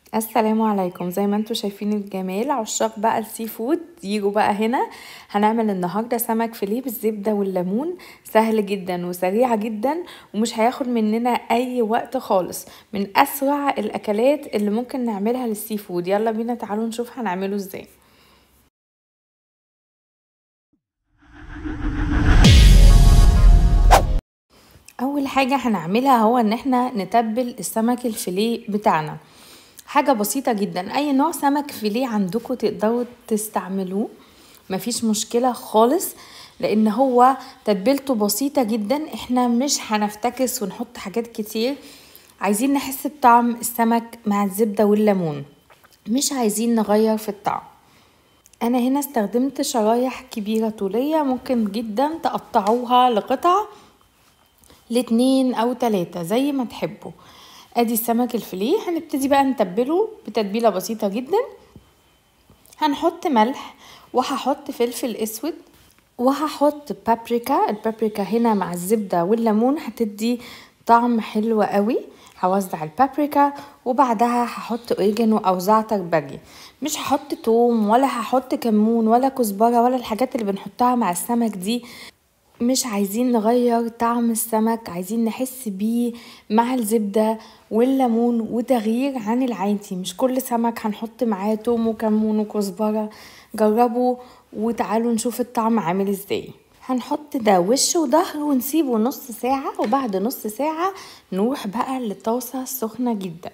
السلام عليكم زي ما انتم شايفين الجمال عشاق بقى السي فود يجوا بقى هنا هنعمل النهارده سمك فيليه بالزبده والليمون سهل جدا وسريع جدا ومش هياخد مننا اي وقت خالص من اسرع الاكلات اللي ممكن نعملها للسي فود يلا بينا تعالوا نشوف هنعمله ازاي اول حاجه هنعملها هو ان احنا نتبل السمك الفيليه بتاعنا حاجه بسيطه جدا اي نوع سمك فيليه عندكم تقدروا تستعملوه مفيش مشكله خالص لان هو تتبيلته بسيطه جدا احنا مش هنفتكس ونحط حاجات كتير عايزين نحس بطعم السمك مع الزبده والليمون مش عايزين نغير في الطعم انا هنا استخدمت شرايح كبيره طوليه ممكن جدا تقطعوها لقطع لاتنين او تلاتة زي ما تحبوا ادي السمك الفيليه هنبتدي بقى نتبله بتتبيلة بسيطة جدا هنحط ملح وهحط فلفل اسود وهحط بابريكا البابريكا هنا مع الزبدة والليمون هتدي طعم حلو قوي هوزع البابريكا وبعدها هحط اوريجانو او زعتر بري مش هحط توم ولا هحط كمون ولا كزبرة ولا الحاجات اللي بنحطها مع السمك دي مش عايزين نغير طعم السمك عايزين نحس بيه مع الزبدة والليمون وتغيير عن العادي مش كل سمك هنحط معاه توم وكمون وكزبرة جربوا وتعالوا نشوف الطعم عامل ازاي هنحط ده وش وظهر ونسيبه نص ساعة وبعد نص ساعة نروح بقى للطاسة السخنة جدا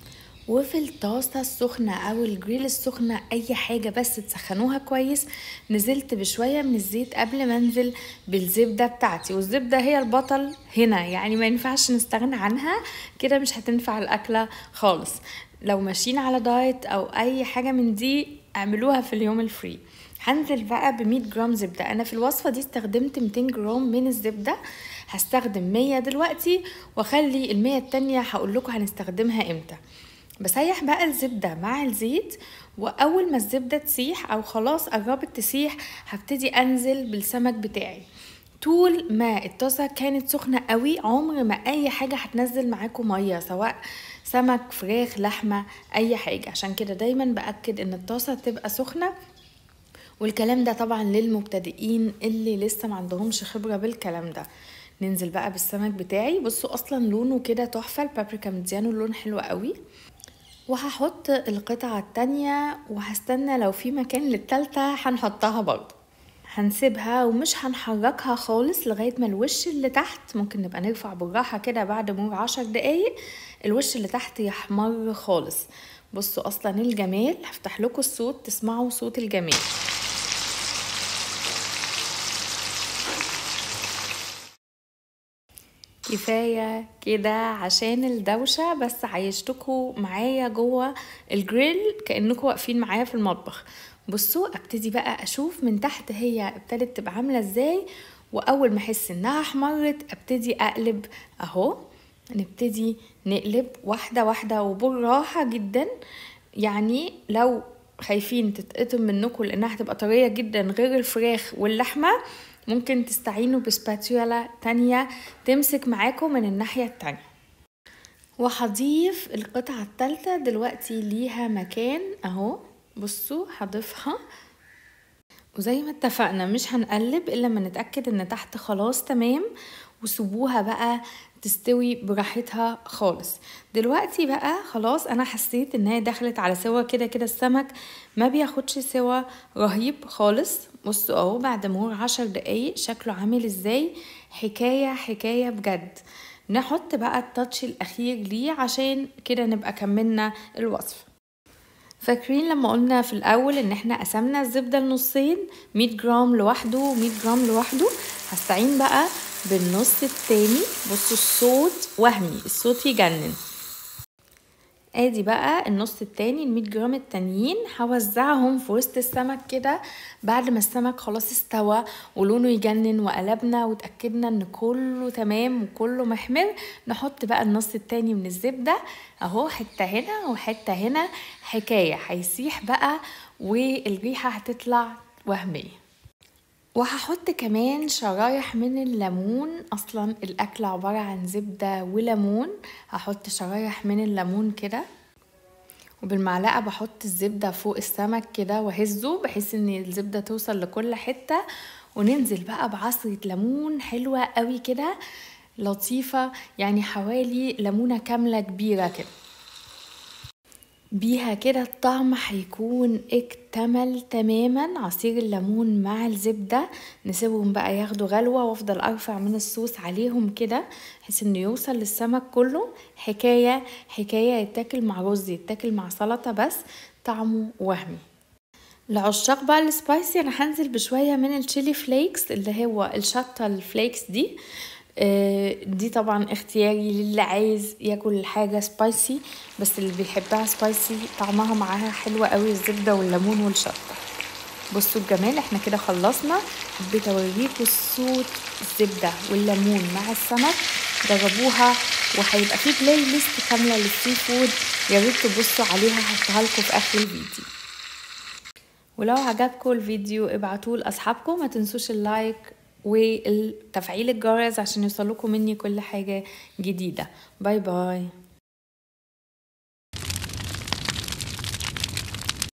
وفي الطاسة السخنة أو الجريل السخنة أي حاجة بس تسخنوها كويس نزلت بشوية من الزيت قبل ما انزل بالزبدة بتاعتي والزبدة هي البطل هنا يعني ما ينفعش نستغنى عنها كده مش هتنفع الأكلة خالص لو ماشيين على دايت أو أي حاجة من دي اعملوها في اليوم الفري هنزل بقى ب 100 جرام زبدة أنا في الوصفة دي استخدمت 200 جرام من الزبدة هستخدم 100 دلوقتي واخلي المية التانية هقول لكم هنستخدمها امتى بسيح بقى الزبدة مع الزيت وأول ما الزبدة تسيح أو خلاص قربت تسيح هبتدي أنزل بالسمك بتاعي طول ما الطاسة كانت سخنة قوي عمر ما أي حاجة هتنزل معاكم مية سواء سمك فراخ لحمة أي حاجة عشان كده دايما بأكد إن الطاسة تبقى سخنة والكلام ده طبعا للمبتدئين اللي لسه ما عندهمش خبرة بالكلام ده ننزل بقى بالسمك بتاعي بصوا اصلا لونه كده تحفه البابريكا مديانه لون حلو قوي وهحط القطعة التانية وهستنى لو في مكان للتالتة هنحطها برضه هنسيبها ومش هنحركها خالص لغاية ما الوش اللي تحت ممكن نبقى نرفع بالراحة كده بعد مرور عشر دقايق الوش اللي تحت يحمر خالص بصوا اصلا الجمال هفتح لكم الصوت تسمعوا صوت الجمال كفاية كده عشان الدوشة بس عيشتكوا معايا جوه الجريل كأنكوا واقفين معايا في المطبخ بصوا ابتدي بقى اشوف من تحت هي ابتدت تبقى عاملة ازاي واول ما احس انها احمرت ابتدي اقلب اهو نبتدي نقلب واحدة واحدة وبالراحة جدا يعني لو خايفين تتقطم منكم لانها هتبقى طرية جدا غير الفراخ واللحمة ممكن تستعينوا بسباتيولا تانية تمسك معاكم من الناحية التانية وهضيف القطعة التالتة دلوقتي ليها مكان اهو بصوا هضيفها وزي ما اتفقنا مش هنقلب الا ما نتأكد ان تحت خلاص تمام وسيبوها بقى تستوي براحتها خالص دلوقتي بقى خلاص انا حسيت ان هي دخلت على سوا كده كده السمك ما بياخدش سوا رهيب خالص بصوا اهو بعد مرور عشر دقايق شكله عامل ازاي حكاية حكاية بجد نحط بقى التاتش الاخير ليه عشان كده نبقى كملنا الوصفة فاكرين لما قلنا في الاول ان احنا قسمنا الزبدة لنصين 100 جرام لوحده و100 جرام لوحده هستعين بقى بالنص التاني بصوا الصوت وهمي الصوت يجنن ادي بقى النص التاني المية جرام التانيين هوزعهم في وسط السمك كده بعد ما السمك خلاص استوى ولونه يجنن وقلبنا وتأكدنا ان كله تمام وكله محمر نحط بقى النص التاني من الزبدة اهو حتة هنا وحتة هنا حكاية هيسيح بقى والريحة هتطلع وهمية وهحط كمان شرايح من الليمون اصلا الاكل عبارة عن زبدة وليمون هحط شرايح من الليمون كده وبالمعلقة بحط الزبدة فوق السمك كده وهزه بحيث ان الزبدة توصل لكل حتة وننزل بقى بعصرة ليمون حلوة قوي كده لطيفة يعني حوالي ليمونة كاملة كبيرة كده بيها كده الطعم هيكون اكتمل تماما عصير الليمون مع الزبدة نسيبهم بقى ياخدوا غلوة وافضل ارفع من الصوص عليهم كده بحيث انه يوصل للسمك كله حكاية حكاية يتاكل مع رز يتاكل مع سلطة بس طعمه وهمي لعشاق بقى السبايسي انا هنزل بشوية من الشيلي فليكس اللي هو الشطة الفليكس دي آه، دي طبعا اختياري للي عايز ياكل حاجة سبايسي بس اللي بيحبها سبايسي طعمها معاها حلوة قوي الزبدة والليمون والشطة بصوا الجمال احنا كده خلصنا حبيت اوريكم صوت الزبدة والليمون مع السمك جربوها وهيبقى في بلاي ليست كاملة للسي فود يا ريت تبصوا عليها هحطها لكم في اخر الفيديو ولو عجبكم الفيديو ابعتوه لاصحابكم ما تنسوش اللايك وتفعيل الجرس عشان يوصلكم مني كل حاجة جديدة باي باي